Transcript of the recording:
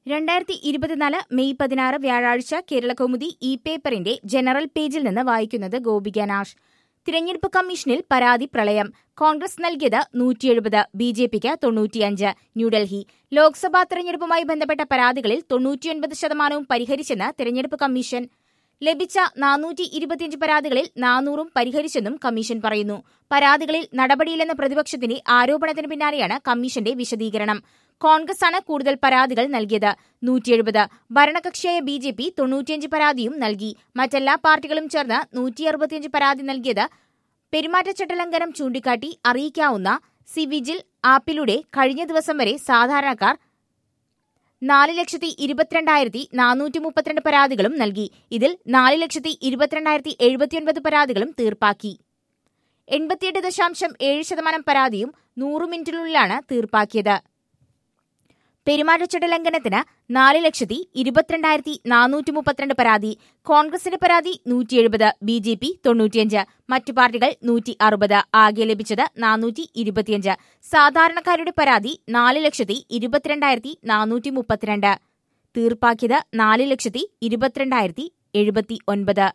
രണ്ടായിരത്തി ഇരുപത്തിനാല് മെയ് പതിനാറ് വ്യാഴാഴ്ച കേരളകൗമുദി ഇ പേപ്പറിന്റെ ജനറൽ പേജിൽ നിന്ന് വായിക്കുന്നത് ഗോപിക നാഷ് തിരഞ്ഞെടുപ്പ് കമ്മീഷനിൽ പരാതി പ്രളയം കോൺഗ്രസ് നൽകിയത് നൂറ്റി എഴുപത് ബി ജെ പിക്ക് തൊണ്ണൂറ്റിയഞ്ച് ന്യൂഡൽഹി ലോക്സഭാ തെരഞ്ഞെടുപ്പുമായി ബന്ധപ്പെട്ട പരാതികളിൽ തൊണ്ണൂറ്റിയൊൻപത് ശതമാനവും പരിഹരിച്ചെന്ന് തെരഞ്ഞെടുപ്പ് കമ്മീഷൻ ലഭിച്ച നാനൂറ്റി ഇരുപത്തിയഞ്ച് പരാതികളിൽ നാനൂറും പരിഹരിച്ചെന്നും കമ്മീഷൻ പറയുന്നു പരാതികളിൽ നടപടിയില്ലെന്ന പ്രതിപക്ഷത്തിന്റെ ആരോപണത്തിന് പിന്നാലെയാണ് കമ്മീഷന്റെ വിശദീകരണം കോൺഗ്രസാണ് കൂടുതൽ പരാതികൾ നൽകിയത് നൂറ്റി എഴുപത് ഭരണകക്ഷിയായ ബി ജെ പി തൊണ്ണൂറ്റിയഞ്ച് പരാതിയും നൽകി മറ്റെല്ലാ പാർട്ടികളും ചേർന്ന് നൂറ്റി അറുപത്തിയഞ്ച് പരാതി നൽകിയത് പെരുമാറ്റച്ചട്ടലംഘനം ചൂണ്ടിക്കാട്ടി അറിയിക്കാവുന്ന സി വിജിൽ ആപ്പിലൂടെ കഴിഞ്ഞ ദിവസം വരെ സാധാരണക്കാർ നാല് ലക്ഷത്തി ഇരുപത്തിരണ്ടായിരത്തി നാനൂറ്റി മുപ്പത്തിരണ്ട് പരാതികളും നൽകി ഇതിൽ നാല് ലക്ഷത്തി ഇരുപത്തിരണ്ടായിരത്തി എഴുപത്തിയൊൻപത് പരാതികളും തീർപ്പാക്കി എൺപത്തിയെട്ട് ദശാംശം ഏഴ് ശതമാനം പരാതിയും നൂറ് മിനിറ്റിനുള്ളിലാണ് തീർപ്പാക്കിയത് പെരുമാറ്റച്ചട്ട ലംഘനത്തിന് നാല് ലക്ഷത്തി ഇരുപത്തിരണ്ടായിരത്തി നാനൂറ്റി മുപ്പത്തിരണ്ട് പരാതി കോൺഗ്രസിന്റെ പരാതി നൂറ്റി എഴുപത് ബി ജെ പി തൊണ്ണൂറ്റിയഞ്ച് മറ്റു പാർട്ടികൾ നൂറ്റി അറുപത് ആകെ ലഭിച്ചത് നാനൂറ്റി ഇരുപത്തിയഞ്ച് സാധാരണക്കാരുടെ പരാതി നാല് ലക്ഷത്തി ഇരുപത്തിരണ്ടായിരത്തി നാനൂറ്റി മുപ്പത്തിരണ്ട് തീർപ്പാക്കിയത് നാല് ലക്ഷത്തി ഇരുപത്തിരണ്ടായിരത്തി എഴുപത്തി ഒൻപത്